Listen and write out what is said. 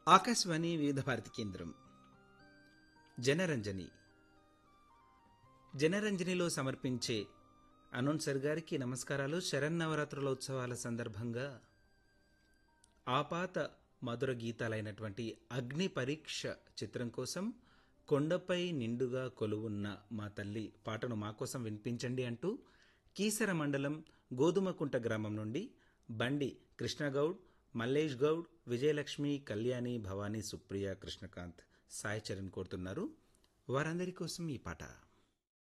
ఆకాశవాణి వివిధ భారతి కేంద్రం జనరంజని జనరంజనిలో సమర్పించే అనౌన్సర్ గారికి నమస్కారాలు శరన్నవరాత్రుల ఉత్సవాల సందర్భంగా ఆపాత మధుర గీతాలైనటువంటి అగ్ని పరీక్ష చిత్రం కోసం కొండపై నిండుగా కొలువున్న మా తల్లి పాటను మా కోసం వినిపించండి అంటూ కీసర మండలం గోధుమకుంట గ్రామం నుండి బండి కృష్ణగౌడ్ మల్లేష్ గౌడ్ విజయలక్ష్మి కళ్యాణి భవానీ సుప్రియ కృష్ణకాంత్ సాయి చరణ్ కోరుతున్నారు వారందరి కోసం ఈ పాట